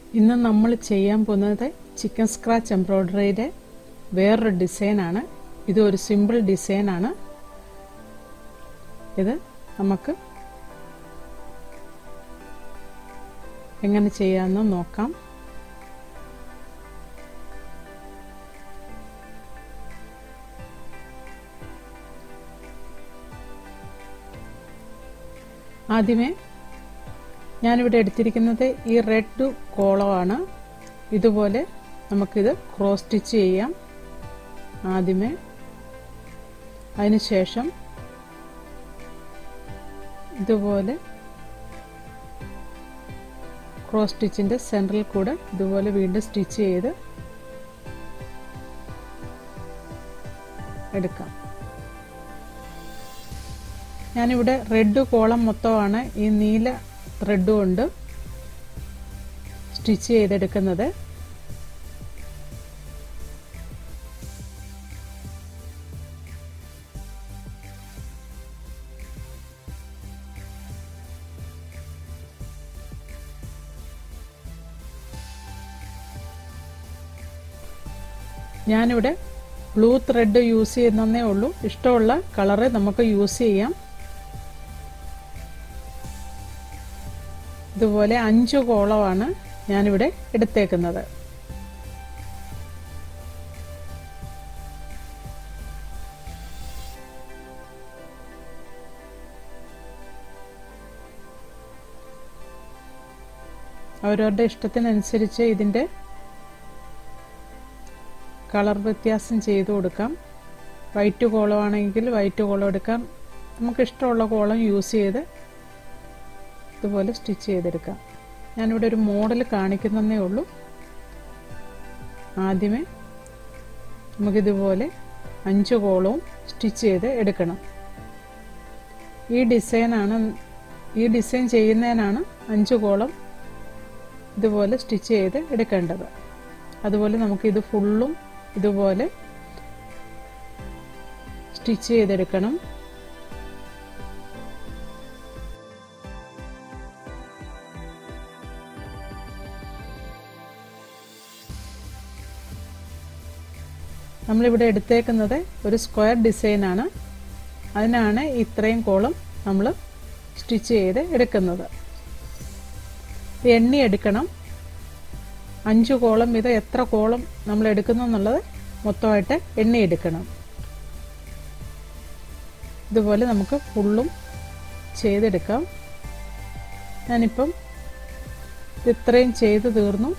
ഇന്ന് നമ്മൾ ചെയ്യാൻ പോകുന്നത് ചിക്കൻ സ്ക്രാച്ച് എംബ്രോയ്ഡറിയുടെ വേറൊരു ഡിസൈനാണ് ഇത് ഒരു സിമ്പിൾ ഡിസൈനാണ് ഇത് നമുക്ക് എങ്ങനെ ചെയ്യാമെന്ന് നോക്കാം ആദ്യമേ ഞാനിവിടെ എടുത്തിരിക്കുന്നത് ഈ റെഡ് കോളമാണ് ഇതുപോലെ നമുക്കിത് ക്രോസ് സ്റ്റിച്ച് ചെയ്യാം ആദ്യമേ അതിനുശേഷം ഇതുപോലെ ക്രോസ് സ്റ്റിച്ചിൻ്റെ സെൻറ്ററിൽ കൂടെ ഇതുപോലെ വീണ്ടും സ്റ്റിച്ച് ചെയ്ത് എടുക്കാം ഞാനിവിടെ റെഡ് കോളം മൊത്തമാണ് ഈ നീല ത്രെഡ് കൊണ്ട് സ്റ്റിച്ച് ചെയ്തെടുക്കുന്നത് ഞാനിവിടെ ബ്ലൂ ത്രെഡ് യൂസ് ചെയ്യുന്നതേ ഉള്ളൂ ഇഷ്ടമുള്ള കളറ് നമുക്ക് യൂസ് ചെയ്യാം ഇതുപോലെ അഞ്ച് കോളമാണ് ഞാനിവിടെ എടുത്തേക്കുന്നത് അവരവരുടെ ഇഷ്ടത്തിനനുസരിച്ച് ഇതിൻ്റെ കളർ വ്യത്യാസം ചെയ്തു കൊടുക്കാം വൈറ്റ് കോളമാണെങ്കിൽ വൈറ്റ് കോളം എടുക്കാം നമുക്ക് ഇഷ്ടമുള്ള കോളം യൂസ് ചെയ്ത് ഇതുപോലെ സ്റ്റിച്ച് ചെയ്തെടുക്കാം ഞാനിവിടെ ഒരു മോഡൽ കാണിക്കുന്നതേ ഉള്ളൂ ആദ്യമേ നമുക്കിതുപോലെ അഞ്ച് കോളവും സ്റ്റിച്ച് ചെയ്ത് എടുക്കണം ഈ ഡിസൈനാണ് ഈ ഡിസൈൻ ചെയ്യുന്നതിനാണ് അഞ്ച് കോളം ഇതുപോലെ സ്റ്റിച്ച് ചെയ്ത് എടുക്കേണ്ടത് അതുപോലെ നമുക്കിത് ഫുള്ളും ഇതുപോലെ സ്റ്റിച്ച് ചെയ്തെടുക്കണം നമ്മളിവിടെ എടുത്തേക്കുന്നത് ഒരു സ്ക്വയർ ഡിസൈനാണ് അതിനാണ് ഇത്രയും കോളം നമ്മൾ സ്റ്റിച്ച് ചെയ്ത് എടുക്കുന്നത് എണ്ണി എടുക്കണം അഞ്ച് കോളം ഇത് എത്ര കോളം നമ്മൾ എടുക്കുന്നു എന്നുള്ളത് മൊത്തമായിട്ട് എണ്ണി എടുക്കണം ഇതുപോലെ നമുക്ക് ഫുള്ളും ചെയ്തെടുക്കാം ഞാനിപ്പം ഇത്രയും ചെയ്ത് തീർന്നു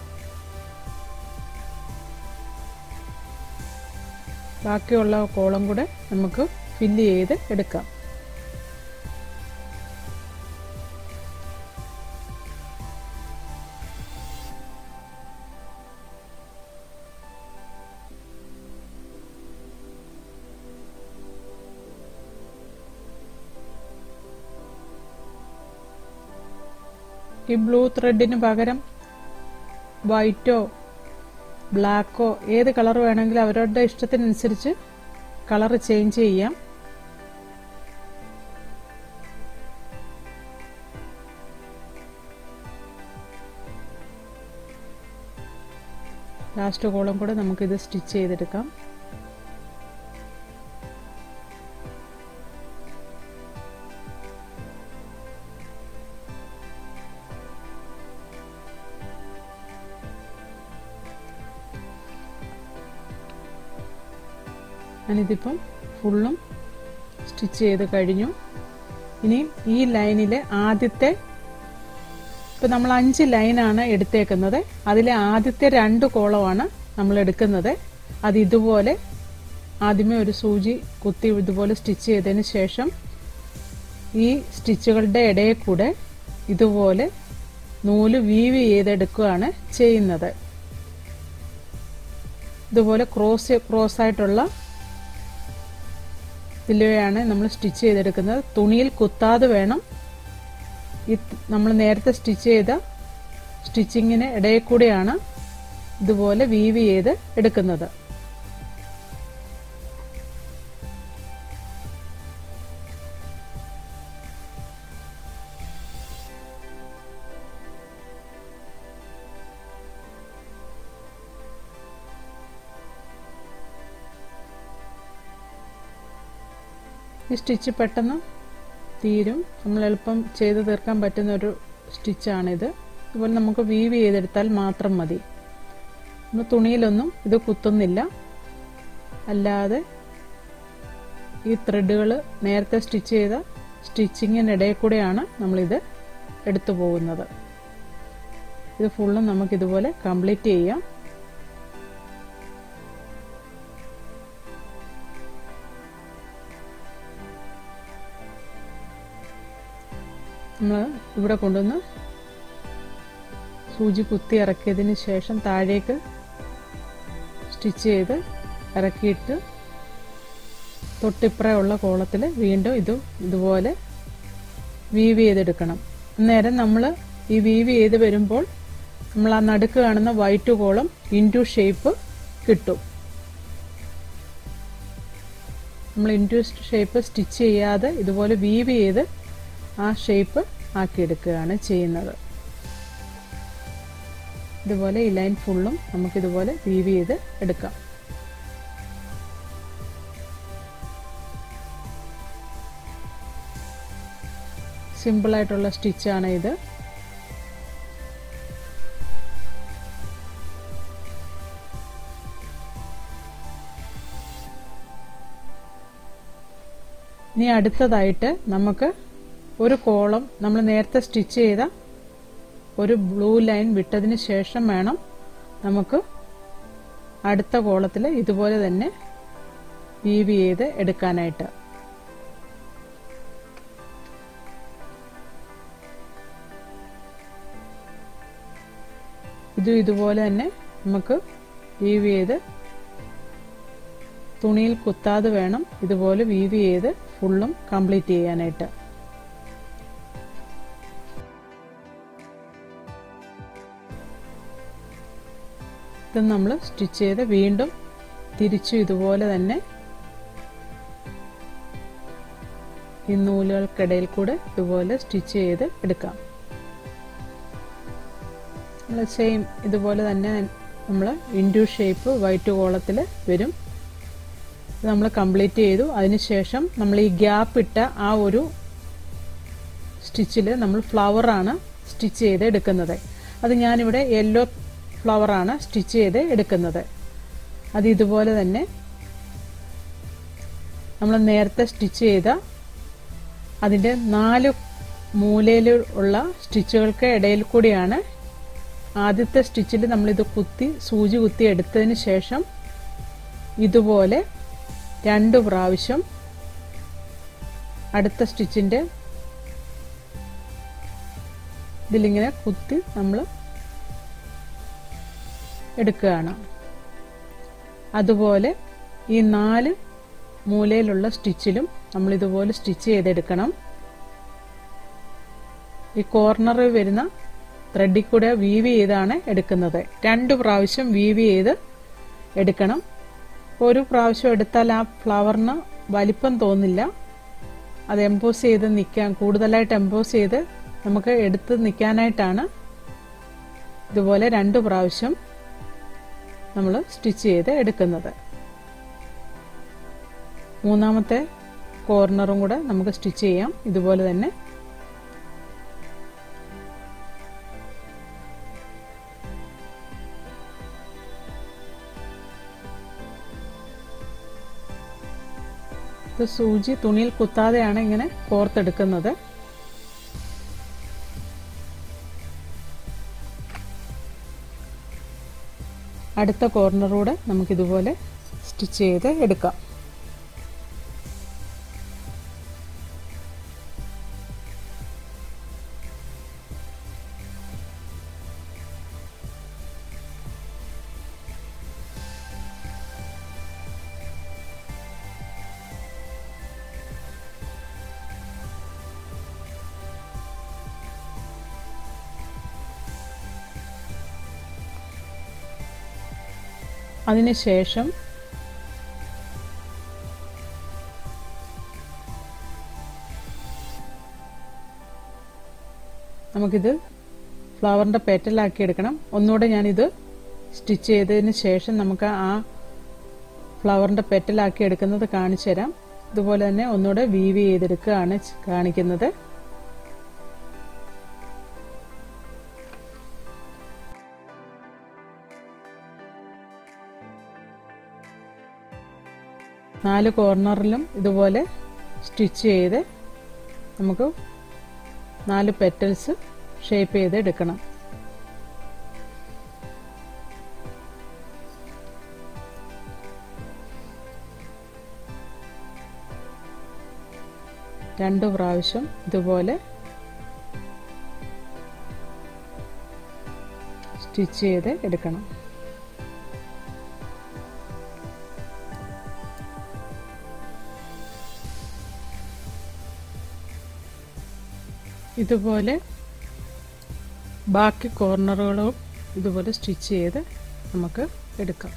ബാക്കിയുള്ള കോളം കൂടെ നമുക്ക് ഫില്ല് ചെയ്ത് എടുക്കാം ഈ ബ്ലൂ ത്രെഡിന് പകരം വൈറ്റോ ബ്ലാക്കോ ഏത് കളർ വേണമെങ്കിലും അവരുടെ ഇഷ്ടത്തിനനുസരിച്ച് കളർ ചേഞ്ച് ചെയ്യാം ലാസ്റ്റ് കോളം കൂടെ നമുക്കിത് സ്റ്റിച്ച് ചെയ്തെടുക്കാം ഞാനിതിപ്പം ഫുള്ളും സ്റ്റിച്ച് ചെയ്ത് കഴിഞ്ഞു ഇനി ഈ ലൈനിൽ ആദ്യത്തെ ഇപ്പം നമ്മൾ അഞ്ച് ലൈനാണ് എടുത്തേക്കുന്നത് അതിലെ ആദ്യത്തെ രണ്ട് കോളമാണ് നമ്മൾ എടുക്കുന്നത് അത് ഇതുപോലെ ആദ്യമേ ഒരു സൂചി കുത്തി ഇതുപോലെ സ്റ്റിച്ച് ചെയ്തതിന് ശേഷം ഈ സ്റ്റിച്ചുകളുടെ ഇടയിൽ കൂടെ ഇതുപോലെ നൂല് വീവ് ചെയ്തെടുക്കുകയാണ് ചെയ്യുന്നത് ഇതുപോലെ ക്രോസ് ക്രോസ് ആയിട്ടുള്ള ഇതിലെയാണ് നമ്മൾ സ്റ്റിച്ച് ചെയ്തെടുക്കുന്നത് തുണിയിൽ കുത്താതെ വേണം ഈ നമ്മൾ നേരത്തെ സ്റ്റിച്ച് ചെയ്ത സ്റ്റിച്ചിങ്ങിന് ഇടയിൽ കൂടെയാണ് ഇതുപോലെ വീവ് ചെയ്ത് എടുക്കുന്നത് ഈ സ്റ്റിച്ച് പെട്ടെന്ന് തീരും നമ്മൾ എളുപ്പം ചെയ്ത് തീർക്കാൻ പറ്റുന്ന ഒരു സ്റ്റിച്ചാണിത് അതുപോലെ നമുക്ക് വീവ് ചെയ്തെടുത്താൽ മാത്രം മതി നമ്മൾ തുണിയിലൊന്നും ഇത് കുത്തുന്നില്ല അല്ലാതെ ഈ ത്രെഡുകൾ നേരത്തെ സ്റ്റിച്ച് ചെയ്ത സ്റ്റിച്ചിങ്ങിനിടയിൽ കൂടെയാണ് നമ്മളിത് എടുത്തു പോകുന്നത് ഇത് ഫുള്ളും നമുക്കിതുപോലെ കംപ്ലീറ്റ് ചെയ്യാം നമ്മൾ ഇവിടെ കൊണ്ടുവന്ന് സൂചി കുത്തി ഇറക്കിയതിന് ശേഷം താഴേക്ക് സ്റ്റിച്ച് ചെയ്ത് ഇറക്കിയിട്ട് തൊട്ടിപ്പുറയുള്ള കോളത്തിൽ വീണ്ടും ഇത് ഇതുപോലെ വീവ് ചെയ്തെടുക്കണം അന്നേരം നമ്മൾ ഈ വീവ് ചെയ്ത് വരുമ്പോൾ നമ്മൾ ആ നടുക്ക് കാണുന്ന വൈറ്റ് കോളം ഇൻറ്റു ഷേപ്പ് കിട്ടും നമ്മൾ ഇൻറ്റു ഷേപ്പ് സ്റ്റിച്ച് ചെയ്യാതെ ഇതുപോലെ വീവ് ചെയ്ത് ആ ഷേപ്പ് ആക്കിയെടുക്കുകയാണ് ചെയ്യുന്നത് ഇതുപോലെ ഈ ലൈൻ ഫുള്ളും നമുക്കിതുപോലെ വീവ് ചെയ്ത് എടുക്കാം സിമ്പിളായിട്ടുള്ള സ്റ്റിച്ചാണ് ഇത് ഇനി അടുത്തതായിട്ട് നമുക്ക് ഒരു കോളം നമ്മൾ നേരത്തെ സ്റ്റിച്ച് ചെയ്ത ഒരു ബ്ലൂ ലൈൻ വിട്ടതിന് ശേഷം വേണം നമുക്ക് അടുത്ത കോളത്തിൽ ഇതുപോലെ തന്നെ വീവ് ചെയ്ത് എടുക്കാനായിട്ട് ഇതും ഇതുപോലെ തന്നെ നമുക്ക് വീവ് ചെയ്ത് തുണിയിൽ കുത്താതെ വേണം ഇതുപോലെ വീവ് ചെയ്ത് ഫുള്ളും കംപ്ലീറ്റ് ചെയ്യാനായിട്ട് ഇത് നമ്മൾ സ്റ്റിച്ച് ചെയ്ത് വീണ്ടും തിരിച്ചു ഇതുപോലെ തന്നെ ഈ നൂലുകൾക്കിടയിൽ കൂടെ ഇതുപോലെ സ്റ്റിച്ച് ചെയ്ത് എടുക്കാം നമ്മൾ സെയിം ഇതുപോലെ തന്നെ നമ്മൾ ഇൻഡു ഷേപ്പ് വൈറ്റ് കോളത്തിൽ വരും നമ്മൾ കംപ്ലീറ്റ് ചെയ്തു അതിനുശേഷം നമ്മൾ ഈ ഗ്യാപ്പ് ഇട്ട ആ ഒരു സ്റ്റിച്ചിൽ നമ്മൾ ഫ്ലവറാണ് സ്റ്റിച്ച് ചെയ്ത് എടുക്കുന്നത് അത് ഞാനിവിടെ യെല്ലോ ഫ്ലവറാണ് സ്റ്റിച്ച് ചെയ്ത് എടുക്കുന്നത് അത് ഇതുപോലെ തന്നെ നമ്മൾ നേരത്തെ സ്റ്റിച്ച് ചെയ്ത അതിൻ്റെ നാല് മൂലയിൽ ഉള്ള സ്റ്റിച്ചുകൾക്ക് ഇടയിൽ കൂടിയാണ് ആദ്യത്തെ സ്റ്റിച്ചിൽ നമ്മളിത് കുത്തി സൂചി കുത്തി എടുത്തതിന് ശേഷം ഇതുപോലെ രണ്ട് പ്രാവശ്യം അടുത്ത സ്റ്റിച്ചിൻ്റെ ഇതിലിങ്ങനെ കുത്തി നമ്മൾ എടുക്കുകയാണ് അതുപോലെ ഈ നാല് മൂലയിലുള്ള സ്റ്റിച്ചിലും നമ്മൾ ഇതുപോലെ സ്റ്റിച്ച് ചെയ്തെടുക്കണം ഈ കോർണറിൽ വരുന്ന ത്രെഡിൽ കൂടെ വീവ് ചെയ്താണ് എടുക്കുന്നത് രണ്ട് പ്രാവശ്യം വീവ് ചെയ്ത് എടുക്കണം ഒരു പ്രാവശ്യം എടുത്താൽ ആ ഫ്ലവറിന് വലിപ്പം തോന്നില്ല അത് എംപോസ് ചെയ്ത് നിൽക്കാൻ കൂടുതലായിട്ട് എംപോസ് ചെയ്ത് നമുക്ക് എടുത്ത് നിൽക്കാനായിട്ടാണ് ഇതുപോലെ രണ്ട് പ്രാവശ്യം നമ്മൾ സ്റ്റിച്ച് ചെയ്ത് എടുക്കുന്നത് മൂന്നാമത്തെ കോർണറും കൂടെ നമുക്ക് സ്റ്റിച്ച് ചെയ്യാം ഇതുപോലെ തന്നെ ഇത് സൂചി തുണിയിൽ കുത്താതെയാണ് ഇങ്ങനെ കോർത്തെടുക്കുന്നത് അടുത്ത കോർണറൂടെ നമുക്കിതുപോലെ സ്റ്റിച്ച് ചെയ്ത് എടുക്കാം അതിനുശേഷം നമുക്കിത് ഫ്ലവറിൻ്റെ പെറ്റലാക്കി എടുക്കണം ഒന്നുകൂടെ ഞാനിത് സ്റ്റിച്ച് ചെയ്തതിന് ശേഷം നമുക്ക് ആ ഫ്ലവറിൻ്റെ പെറ്റലാക്കി എടുക്കുന്നത് കാണിച്ചു തരാം ഇതുപോലെ തന്നെ ഒന്നുകൂടെ വീവ് ചെയ്തെടുക്കുകയാണ് ച് കാണിക്കുന്നത് നാല് കോർണറിലും ഇതുപോലെ സ്റ്റിച്ച് ചെയ്ത് നമുക്ക് നാല് പെറ്റൽസ് ഷേപ്പ് ചെയ്ത് എടുക്കണം രണ്ട് പ്രാവശ്യം ഇതുപോലെ സ്റ്റിച്ച് ചെയ്ത് എടുക്കണം ഇതുപോലെ ബാക്കി കോർണറുകളും ഇതുപോലെ സ്റ്റിച്ച് ചെയ്ത് നമുക്ക് എടുക്കാം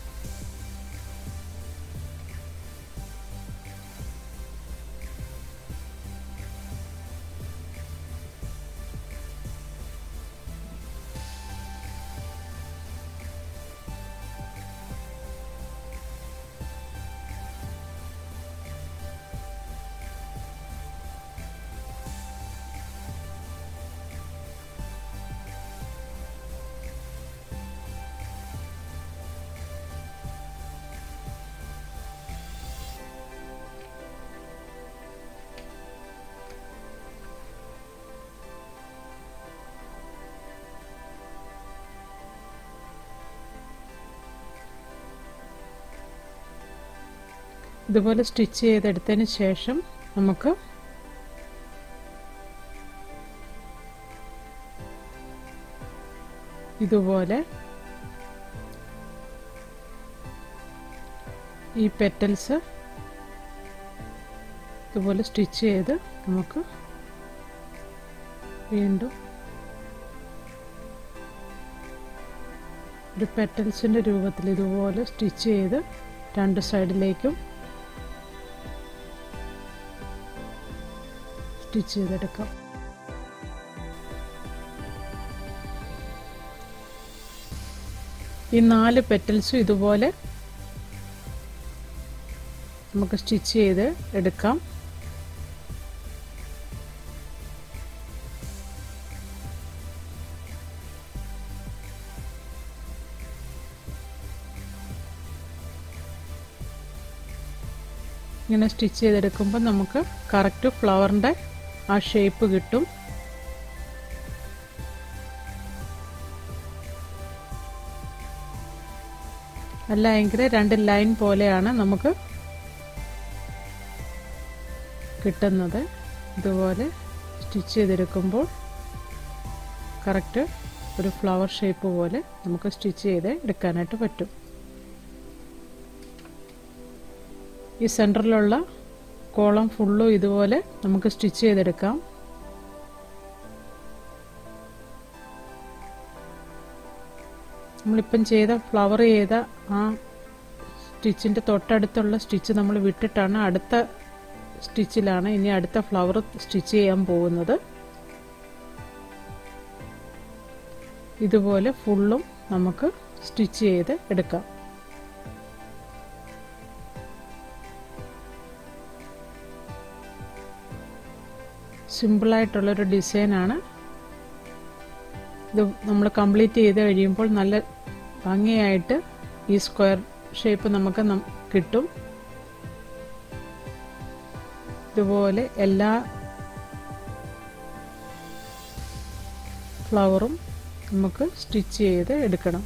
ഇതുപോലെ സ്റ്റിച്ച് ചെയ്തെടുത്തതിന് ശേഷം നമുക്ക് ഇതുപോലെ ഈ പെറ്റൽസ് ഇതുപോലെ സ്റ്റിച്ച് ചെയ്ത് നമുക്ക് വീണ്ടും ഒരു പെറ്റൽസിൻ്റെ രൂപത്തിൽ ഇതുപോലെ സ്റ്റിച്ച് ചെയ്ത് രണ്ട് സൈഡിലേക്കും സ്റ്റിച്ച് ചെയ്തെടുക്കാം ഈ നാല് പെറ്റൽസും ഇതുപോലെ നമുക്ക് സ്റ്റിച്ച് ചെയ്ത് എടുക്കാം ഇങ്ങനെ സ്റ്റിച്ച് ചെയ്തെടുക്കുമ്പോൾ നമുക്ക് കറക്റ്റ് ഫ്ലവറിൻ്റെ ആ ഷേപ്പ് കിട്ടും അല്ല എങ്കിൽ രണ്ട് ലൈൻ പോലെയാണ് നമുക്ക് കിട്ടുന്നത് ഇതുപോലെ സ്റ്റിച്ച് ചെയ്തെടുക്കുമ്പോൾ കറക്റ്റ് ഒരു ഫ്ലവർ ഷേപ്പ് പോലെ നമുക്ക് സ്റ്റിച്ച് ചെയ്ത് എടുക്കാനായിട്ട് പറ്റും ഈ സെൻറ്ററിലുള്ള കോളം ഫുള്ളും ഇതുപോലെ നമുക്ക് സ്റ്റിച്ച് ചെയ്തെടുക്കാം നമ്മളിപ്പം ചെയ്ത ഫ്ലവർ ചെയ്ത ആ സ്റ്റിച്ചിൻ്റെ തൊട്ടടുത്തുള്ള സ്റ്റിച്ച് നമ്മൾ വിട്ടിട്ടാണ് അടുത്ത സ്റ്റിച്ചിലാണ് ഇനി അടുത്ത ഫ്ലവർ സ്റ്റിച്ച് ചെയ്യാൻ പോകുന്നത് ഇതുപോലെ ഫുള്ളും നമുക്ക് സ്റ്റിച്ച് ചെയ്ത് എടുക്കാം സിമ്പിളായിട്ടുള്ളൊരു ഡിസൈനാണ് ഇത് നമ്മൾ കംപ്ലീറ്റ് ചെയ്ത് കഴിയുമ്പോൾ നല്ല ഭംഗിയായിട്ട് ഈ സ്ക്വയർ ഷേപ്പ് നമുക്ക് കിട്ടും ഇതുപോലെ എല്ലാ ഫ്ലവറും നമുക്ക് സ്റ്റിച്ച് ചെയ്ത് എടുക്കണം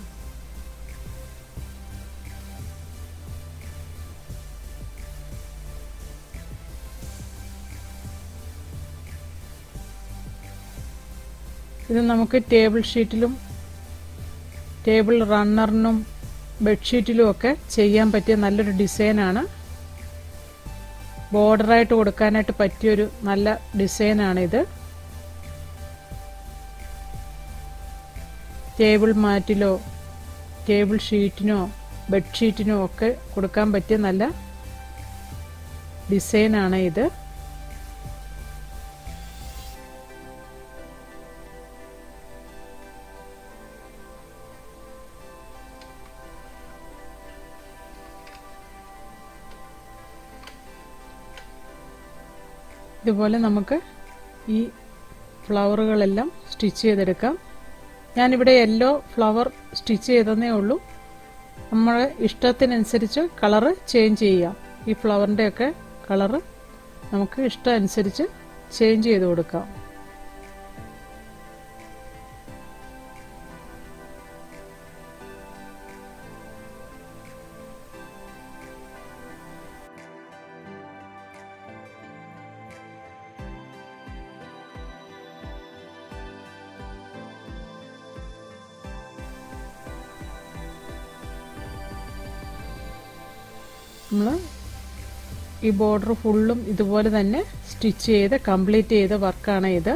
ഇത് നമുക്ക് ടേബിൾ ഷീറ്റിലും ടേബിൾ റണ്ണറിനും ബെഡ്ഷീറ്റിലും ഒക്കെ ചെയ്യാൻ പറ്റിയ നല്ലൊരു ഡിസൈനാണ് ബോർഡറായിട്ട് കൊടുക്കാനായിട്ട് പറ്റിയൊരു നല്ല ഡിസൈനാണിത് ടേബിൾ മാറ്റിലോ ടേബിൾ ഷീറ്റിനോ ബെഡ്ഷീറ്റിനോ ഒക്കെ കൊടുക്കാൻ പറ്റിയ നല്ല ഡിസൈനാണ് ഇത് ഇതുപോലെ നമുക്ക് ഈ ഫ്ലവറുകളെല്ലാം സ്റ്റിച്ച് ചെയ്തെടുക്കാം ഞാനിവിടെ യെല്ലോ ഫ്ലവർ സ്റ്റിച്ച് ചെയ്തതേ ഉള്ളൂ നമ്മുടെ ഇഷ്ടത്തിനനുസരിച്ച് കളറ് ചേഞ്ച് ചെയ്യാം ഈ ഫ്ലവറിൻ്റെ ഒക്കെ കളറ് നമുക്ക് ഇഷ്ടം അനുസരിച്ച് ചേഞ്ച് ചെയ്ത് കൊടുക്കാം നമ്മൾ ഈ ബോർഡർ ഫുള്ളും ഇതുപോലെ തന്നെ സ്റ്റിച്ച് ചെയ്ത് കംപ്ലീറ്റ് ചെയ്ത വർക്കാണ് ഇത്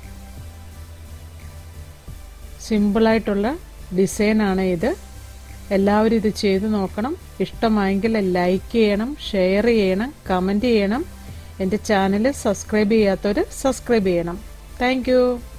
സിമ്പിളായിട്ടുള്ള ഡിസൈനാണ് ഇത് എല്ലാവരും ഇത് ചെയ്ത് നോക്കണം ഇഷ്ടമായെങ്കിൽ ലൈക്ക് ചെയ്യണം ഷെയർ ചെയ്യണം കമൻറ്റ് ചെയ്യണം എൻ്റെ ചാനൽ സബ്സ്ക്രൈബ് ചെയ്യാത്തവർ സബ്സ്ക്രൈബ് ചെയ്യണം താങ്ക്